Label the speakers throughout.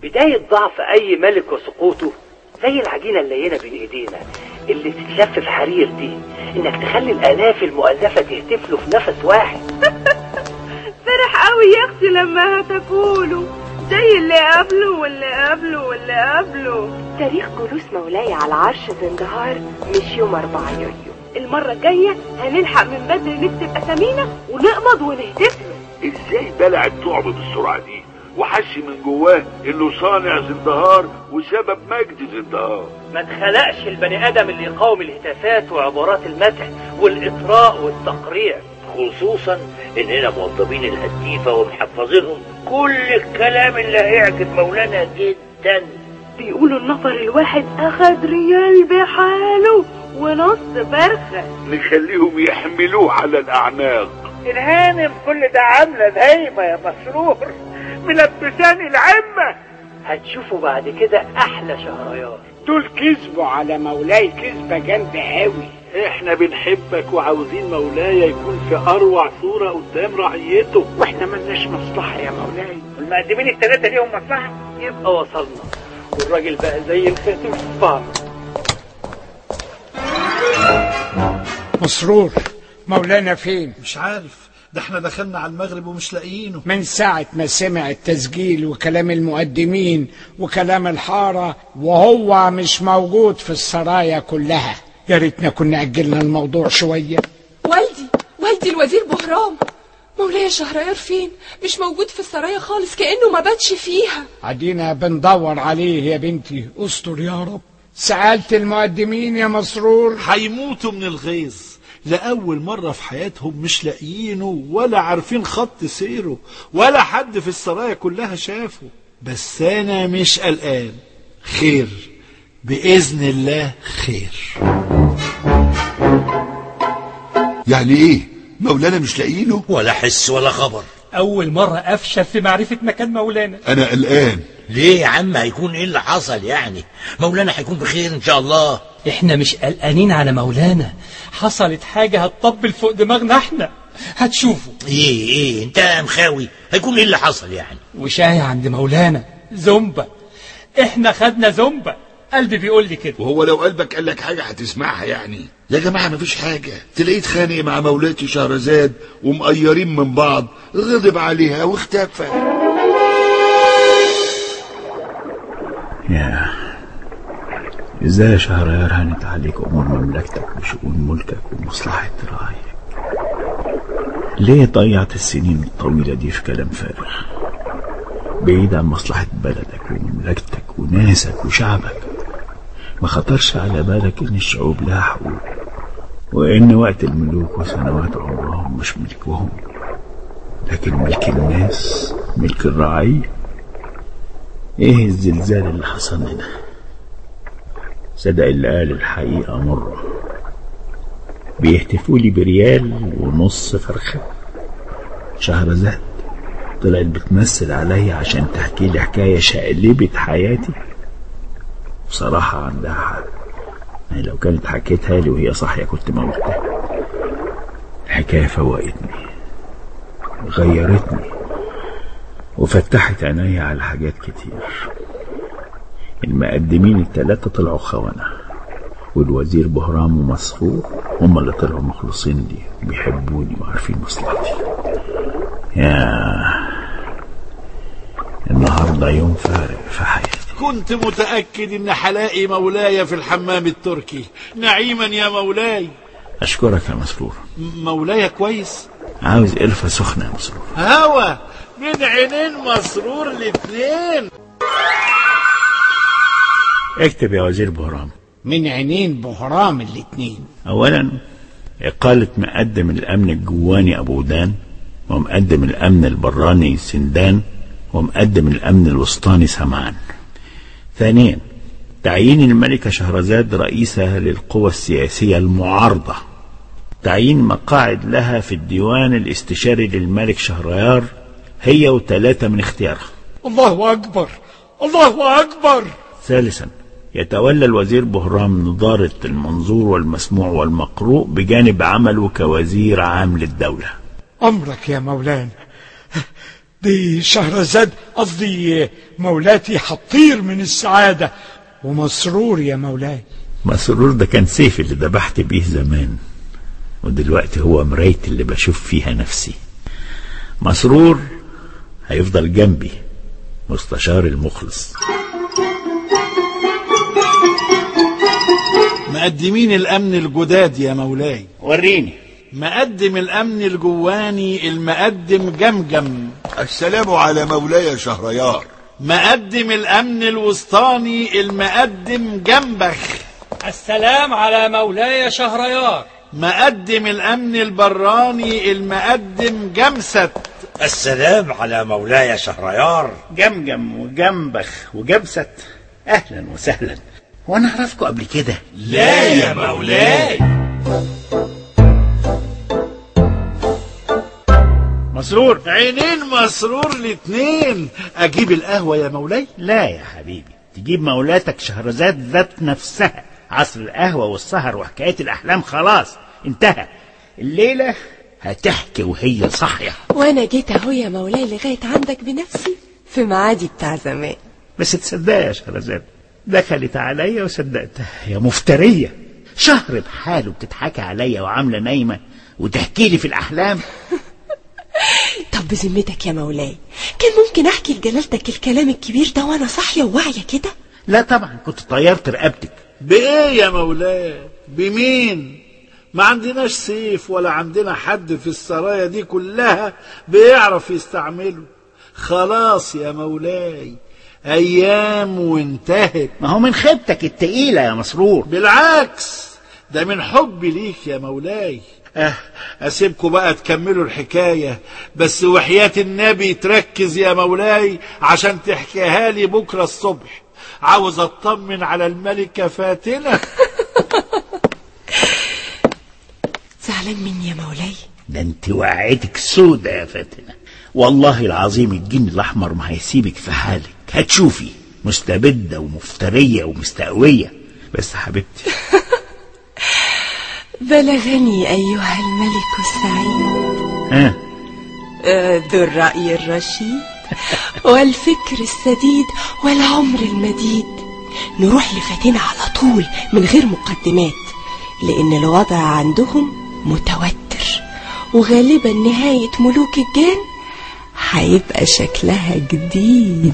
Speaker 1: بداية ضعف أي ملك وسقوطه زي العجينة اللينة بين إيدينا اللي تتلف في حرير دي إنك تخلي الآلاف المؤلفة تهتفلوا في نفس واحد
Speaker 2: فرح قوي يا اختي لما هتقولوا زي اللي قبله واللي قبله واللي قبله
Speaker 3: تاريخ جلوس مولاي على عرش زندهار مش يوم 4 يوليو
Speaker 2: المرة الجاية هنلحق من بدري نكتب أسامينا ونقبض ونهتف له
Speaker 4: ازاي بلع الطعم بالسرعة دي وحس من جواه انه صانع زندهار وسبب مجد زندهار
Speaker 1: ما اتخلقش البني آدم اللي يقاوم الهتافات وعبارات المدح والإطراء والتقريع
Speaker 5: خصوصا اننا موظفين الهتيفة ومحفظينهم كل الكلام اللي هيعجب مولانا جدا
Speaker 2: بيقولوا النفر الواحد أخد ريال بحاله ونص فرخة
Speaker 4: نخليهم يحملوه على الاعناق
Speaker 5: الهانم كل ده عاملة نايمة يا مسرور ملبساني العمة
Speaker 1: هتشوفوا بعد كده أحلى شهريار
Speaker 6: دول كذبوا على مولاي كذبة جامدة قوي
Speaker 7: احنا بنحبك وعاوزين مولاي يكون في اروع صورة قدام رعيته
Speaker 6: واحنا ملناش مصلحة يا مولاي
Speaker 5: المقدمين الثلاثة ليهم مصلحة
Speaker 1: يبقى وصلنا والراجل بقى زي الخاتم في بعض
Speaker 6: مسرور مولانا فين
Speaker 8: مش عارف ده احنا دخلنا على المغرب ومش لاقيينه
Speaker 6: من ساعة ما سمع التسجيل وكلام المقدمين وكلام الحارة وهو مش موجود في السرايا كلها يا ريتنا كنا أجلنا الموضوع شوية
Speaker 9: والدي والدي الوزير بهرام مولاي شهريار فين مش موجود في السرايا خالص كأنه ما باتش فيها
Speaker 6: عدينا بندور عليه يا بنتي استر يا رب سألت المقدمين يا مسرور
Speaker 8: هيموتوا من الغيظ لأول مرة في حياتهم مش لاقيينه ولا عارفين خط سيره ولا حد في السرايا كلها شافه بس أنا مش قلقان خير بإذن الله خير
Speaker 4: يعني ايه مولانا مش لاقيينه
Speaker 5: ولا حس ولا خبر
Speaker 10: أول مرة أفشل في معرفة مكان مولانا
Speaker 4: انا قلقان
Speaker 5: ليه يا عم هيكون ايه اللي حصل يعني مولانا هيكون بخير ان شاء الله
Speaker 10: إحنا مش قلقانين على مولانا حصلت حاجة هتطبل فوق دماغنا إحنا هتشوفوا
Speaker 5: ايه ايه انت مخاوي هيكون ايه اللي حصل يعني
Speaker 10: وشاي عند مولانا زومبا إحنا خدنا زومبا قلبي بيقول لي كده
Speaker 4: وهو لو قلبك قال لك حاجة هتسمعها يعني يا جماعة مفيش حاجة تلاقيه اتخانق مع مولاتي شهرزاد ومقيرين من بعض غضب عليها واختفى
Speaker 11: يا ازاي يا شهريار هانت عليك امور مملكتك وشؤون ملكك ومصلحة رعايك ليه ضيعت السنين الطويلة دي في كلام فارغ بعيد عن مصلحة بلدك ومملكتك وناسك وشعبك ما خطرش على بالك ان الشعوب لها حقوق وان وقت الملوك وسنوات عمرهم مش ملكهم لكن ملك الناس ملك الرعية ايه الزلزال اللي حصل لنا صدق اللي قال الحقيقة مرة بيهتفوا لي بريال ونص فرخة شهرزاد طلعت بتمثل عليا عشان تحكي لي حكاية شقلبت حياتي بصراحة عندها حق يعني لو كانت حكيتها لي وهي صاحية كنت موتها الحكاية فوقتني غيرتني وفتحت عيني على حاجات كتير المقدمين التلاتة طلعوا خونة والوزير بهرام ومسرور هم اللي طلعوا مخلصين لي وبيحبوني وعارفين مصلحتي يا النهارده يوم فارق في حياتي
Speaker 8: كنت متأكد ان هلاقي مولاي في الحمام التركي نعيما يا مولاي
Speaker 11: اشكرك يا مسرور
Speaker 8: م- مولاي كويس
Speaker 11: عاوز قرفة سخنة يا مسرور
Speaker 8: هوا من عينين مسرور الاتنين
Speaker 11: اكتب يا وزير بهرام
Speaker 6: من عينين بهرام الاتنين
Speaker 11: اولا اقالة مقدم الامن الجواني ابو دان ومقدم الامن البراني سندان ومقدم الامن الوسطاني سمعان ثانيا تعيين الملكة شهرزاد رئيسة للقوى السياسية المعارضة تعيين مقاعد لها في الديوان الاستشاري للملك شهريار هي وثلاثة من اختيارها
Speaker 6: الله أكبر الله أكبر
Speaker 11: ثالثا يتولى الوزير بهرام نظارة المنظور والمسموع والمقروء بجانب عمله كوزير عام للدولة
Speaker 6: أمرك يا مولانا دي شهرزاد قصدي مولاتي هتطير من السعادة ومسرور يا مولاي
Speaker 11: مسرور ده كان سيف اللي ذبحت بيه زمان ودلوقتي هو مرايتي اللي بشوف فيها نفسي مسرور هيفضل جنبي مستشار المخلص
Speaker 8: مقدمين الامن الجداد يا مولاي
Speaker 5: وريني
Speaker 8: مقدم الامن الجواني المقدم جمجم
Speaker 4: السلام على مولاي شهريار
Speaker 8: مقدم الامن الوسطاني المقدم جنبخ
Speaker 10: السلام على مولاي شهريار
Speaker 8: مقدم الامن البراني المقدم جمست
Speaker 5: السلام على مولاي شهريار
Speaker 12: جمجم وجنبخ وجبست اهلا وسهلا وانا اعرفكم قبل كده
Speaker 5: لا يا مولاي
Speaker 12: مسرور
Speaker 8: عينين مسرور الاتنين اجيب القهوة يا مولاي
Speaker 12: لا يا حبيبي تجيب مولاتك شهرزاد ذات نفسها عصر القهوة والسهر وحكايات الأحلام خلاص انتهى الليلة هتحكي وهي صاحية
Speaker 3: وانا جيت اهو يا مولاي لغاية عندك بنفسي في معادي بتاع زمان
Speaker 12: بس تصدق يا شهرزاد دخلت عليا وصدقتها يا مفترية شهر بحاله بتضحكي عليا وعاملة نايمة وتحكي لي في الأحلام
Speaker 3: طب بذمتك يا مولاي كان ممكن احكي لجلالتك الكلام الكبير ده وانا صاحية وواعية كده
Speaker 12: لا طبعا كنت طيرت رقبتك
Speaker 8: بايه يا مولاي بمين ما عندناش سيف ولا عندنا حد في السرايا دي كلها بيعرف يستعمله خلاص يا مولاي ايام وانتهت
Speaker 12: ما هو من خيبتك التقيلة يا مسرور
Speaker 8: بالعكس ده من حبي ليك يا مولاي أه أسيبكم بقى تكملوا الحكاية بس وحياة النبي تركز يا مولاي عشان تحكيها لي بكرة الصبح عاوز اطمن على الملكة فاتنة
Speaker 3: زعلان مني يا مولاي
Speaker 12: ده انت وقعتك سودة يا فاتنة والله العظيم الجن الأحمر ما هيسيبك في حالك هتشوفي مستبدة ومفترية ومستقوية بس حبيبتي
Speaker 3: بلغني أيها الملك السعيد
Speaker 12: ها
Speaker 3: آه، ذو الرأي الرشيد والفكر السديد والعمر المديد نروح لفاتنة على طول من غير مقدمات لأن الوضع عندهم متوتر وغالبا نهاية ملوك الجان هيبقى شكلها جديد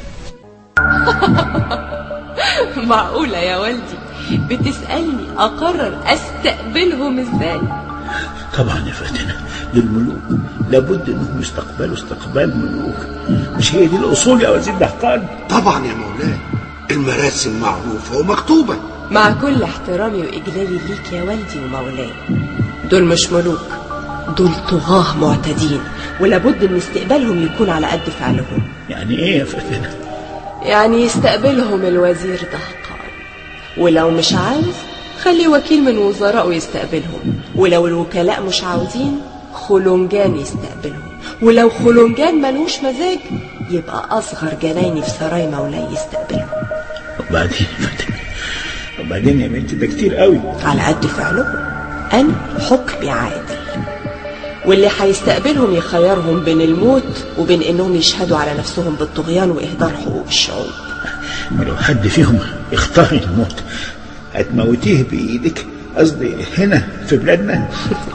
Speaker 3: معقولة يا والدي بتسألني أقرر أستقبلهم إزاي
Speaker 12: طبعا يا فاتنة دول ملوك لابد انهم يستقبلوا استقبال ملوك مش هي دي الاصول يا وزير دهقان
Speaker 13: طبعا يا مولاي المراسم معروفة ومكتوبة
Speaker 3: مع كل احترامي وإجلالي ليك يا والدي ومولاي دول مش ملوك دول طغاة معتدين ولابد ان استقبالهم يكون على قد فعلهم
Speaker 12: يعني ايه يا فاتنة
Speaker 3: يعني يستقبلهم الوزير دهقان ولو مش عاوز خلي وكيل من وزرائه يستقبلهم ولو الوكلاء مش عاوزين خلنجان يستقبلهم ولو خلنجان ملوش مزاج يبقى أصغر جنايني في سراي مولاي يستقبلهم
Speaker 12: وبعدين يا فاتنة وبعدين يا بنتي ده كتير قوي
Speaker 3: على قد فعلهم أنا حكمي عادل واللي هيستقبلهم يخيرهم بين الموت وبين انهم يشهدوا على نفسهم بالطغيان واهدار حقوق الشعوب
Speaker 12: ولو حد فيهم اختار الموت هتموتيه بايدك قصدي هنا في بلادنا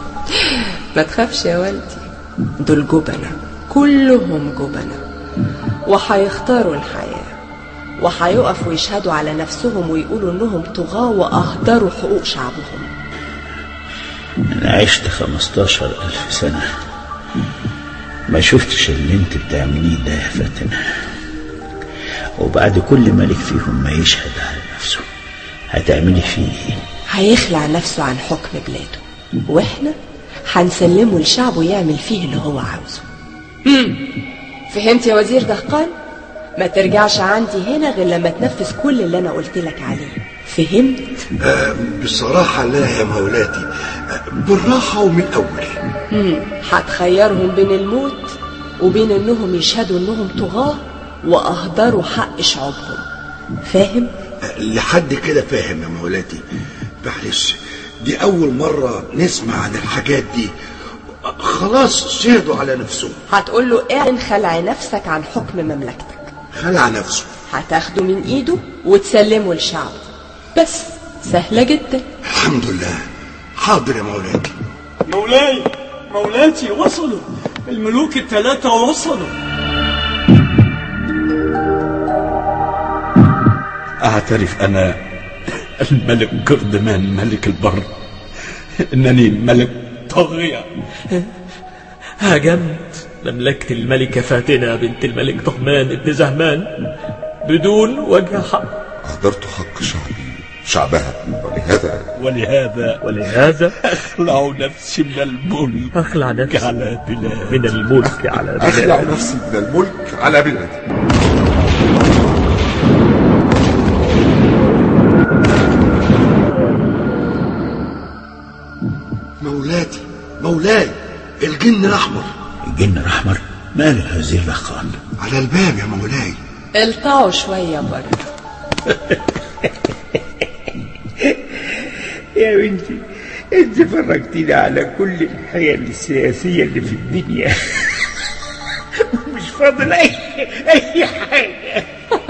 Speaker 3: ما تخافش يا والدي دول جبنة كلهم جبنة وهيختاروا الحياة وهيقفوا يشهدوا على نفسهم ويقولوا انهم طغاة واهدروا حقوق شعبهم
Speaker 12: انا عشت خمستاشر الف سنة ما شفتش اللي انت بتعمليه ده يا فاتنة وبعد كل ملك فيهم ما يشهد على نفسه هتعملي فيه ايه
Speaker 3: هيخلع نفسه عن حكم بلاده واحنا هنسلمه لشعبه يعمل فيه اللي هو عاوزه فهمت يا وزير دهقان ما ترجعش عندي هنا غير لما تنفذ كل اللي انا قلت لك عليه فهمت
Speaker 13: آه، بصراحة لا يا مولاتي آه، بالراحة ومن أول
Speaker 3: مم. هتخيرهم بين الموت وبين انهم يشهدوا انهم طغاة واهدروا حق شعوبهم فاهم
Speaker 13: آه، لحد كده فاهم يا مولاتي معلش دي أول مرة نسمع عن الحاجات دي خلاص شهدوا على نفسهم
Speaker 3: هتقول له اعلن خلع نفسك عن حكم مملكتك
Speaker 13: خلع نفسه
Speaker 3: هتاخده من ايده وتسلمه لشعبه بس سهلة جدا
Speaker 13: الحمد لله حاضر يا مولاتي
Speaker 10: مولاي مولاتي وصلوا الملوك الثلاثة وصلوا
Speaker 14: أعترف أنا الملك قردمان ملك البر إنني ملك طاغية
Speaker 15: هاجمت مملكة الملكة فاتنة بنت الملك طهمان ابن زهمان بدون وجه حق
Speaker 16: أهدرت حق شعبي شعبها ولهذا
Speaker 14: ولهذا
Speaker 15: ولهذا
Speaker 14: أخلع نفسي من الملك
Speaker 15: أخلع نفسي
Speaker 14: على بلاد
Speaker 15: من الملك على بلاد
Speaker 16: أخلع نفسي من الملك على بلادي
Speaker 13: مولاتي مولاي الجن الأحمر
Speaker 12: الجن الأحمر ماله هذه الرخان
Speaker 13: على الباب يا مولاي
Speaker 3: القعوا شوية بره
Speaker 12: يا بنتي انت فرجتيني على كل الحياة السياسية اللي في الدنيا مش فاضل اي اي حاجة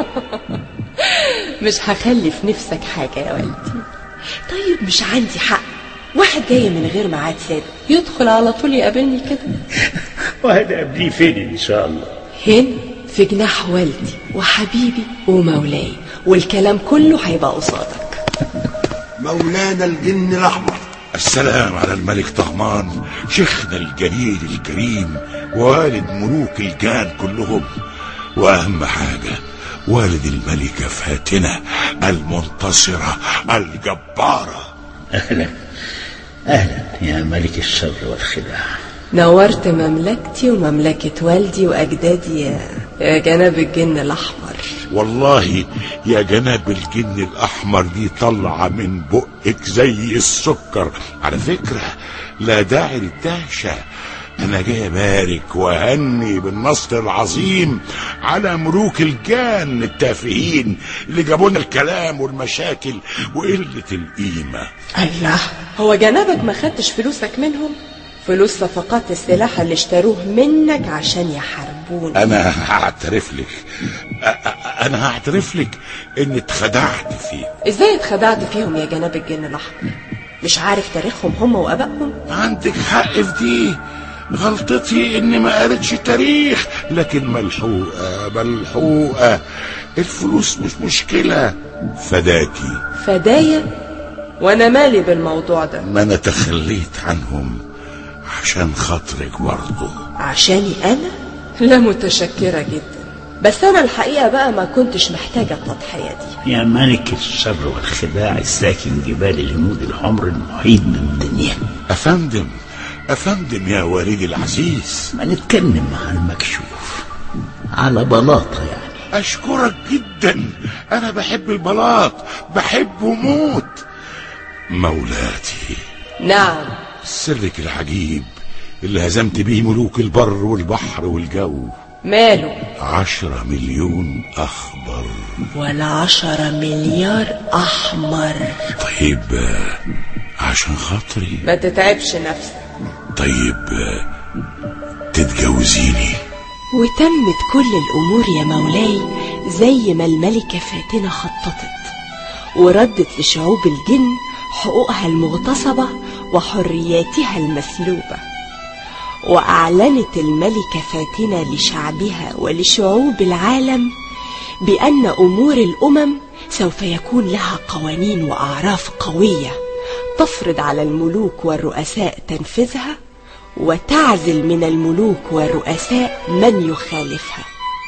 Speaker 3: مش هخلي في نفسك حاجة يا والدي طيب مش عندي حق واحد جاي من غير ميعاد سابق يدخل على طول يقابلني كده
Speaker 12: وهذا قبليه فين ان شاء الله
Speaker 3: هنا في جناح والدي وحبيبي ومولاي والكلام كله هيبقى قصادك
Speaker 13: مولانا الجن الأحمر
Speaker 4: السلام على الملك طهمان شيخنا الجليل الكريم ووالد ملوك الجان كلهم وأهم حاجة والد الملكة فاتنة المنتصرة الجبارة
Speaker 12: أهلا أهلا يا ملك الشر والخداع
Speaker 3: نورت مملكتي ومملكة والدي وأجدادي يا, يا جناب الجن الأحمر
Speaker 4: والله يا جناب الجن الأحمر دي طالعة من بقك زي السكر على فكرة لا داعي للدهشة أنا جاي أبارك وأهني بالنصر العظيم على ملوك الجان التافهين اللي جابوا لنا الكلام والمشاكل وقلة القيمة
Speaker 3: الله هو جنابك ما خدتش فلوسك منهم فلوس صفقات السلاح اللي اشتروه منك عشان يحاربونا
Speaker 4: أنا هعترف لك أ- أ- أنا هعترف لك إني اتخدعت فيه
Speaker 3: ازاي اتخدعت فيهم يا جناب الجن الأحمر مش عارف تاريخهم هم وأبائهم
Speaker 4: عندك حق في دي غلطتي اني ما قريتش تاريخ لكن ملحوقه ملحوقه الفلوس مش مشكله فداكي
Speaker 3: فدايا وانا مالي بالموضوع ده
Speaker 4: ما انا تخليت عنهم عشان خاطرك برضه
Speaker 3: عشاني انا لا متشكرة جدا بس انا الحقيقة بقى ما كنتش محتاجة التضحية دي
Speaker 12: يا ملك الشر والخداع الساكن جبال الهنود الحمر المحيط بالدنيا
Speaker 4: افندم افندم يا والدي العزيز
Speaker 12: ما نتكلم عن المكشوف على بلاطة يعني
Speaker 4: اشكرك جدا انا بحب البلاط بحبه موت مولاتي
Speaker 3: نعم
Speaker 4: سرك العجيب اللي هزمت بيه ملوك البر والبحر والجو
Speaker 3: ماله
Speaker 4: عشرة مليون أخضر
Speaker 3: ولا عشرة مليار أحمر
Speaker 4: طيب آه، عشان خاطري
Speaker 3: ما تتعبش نفسك
Speaker 4: طيب آه، تتجوزيني
Speaker 3: وتمت كل الأمور يا مولاي زي ما الملكة فاتنة خططت وردت لشعوب الجن حقوقها المغتصبة وحرياتها المسلوبة وأعلنت الملكة فاتنة لشعبها ولشعوب العالم بأن أمور الأمم سوف يكون لها قوانين وأعراف قوية تفرض على الملوك والرؤساء تنفيذها وتعزل من الملوك والرؤساء من يخالفها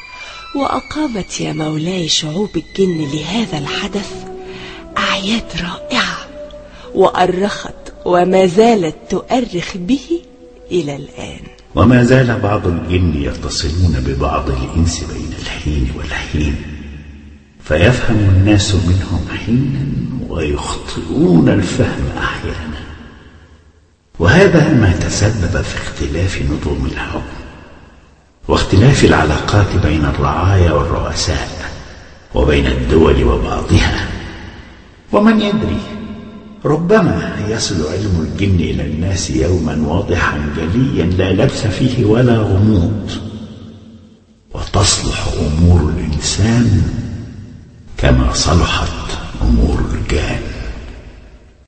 Speaker 3: وأقامت يا مولاي شعوب الجن لهذا الحدث أعياد رائعة وأرخت وما زالت تؤرخ به إلى الآن
Speaker 12: وما زال بعض الجن يتصلون ببعض الإنس بين الحين والحين فيفهم الناس منهم حينا ويخطئون الفهم أحيانا وهذا ما تسبب في اختلاف نظم الحكم واختلاف العلاقات بين الرعايا والرؤساء وبين الدول وبعضها ومن يدري
Speaker 11: ربما يصل علم الجن إلى الناس يوما واضحا جليا لا لبس فيه ولا غموض وتصلح أمور الإنسان كما صلحت أمور الجان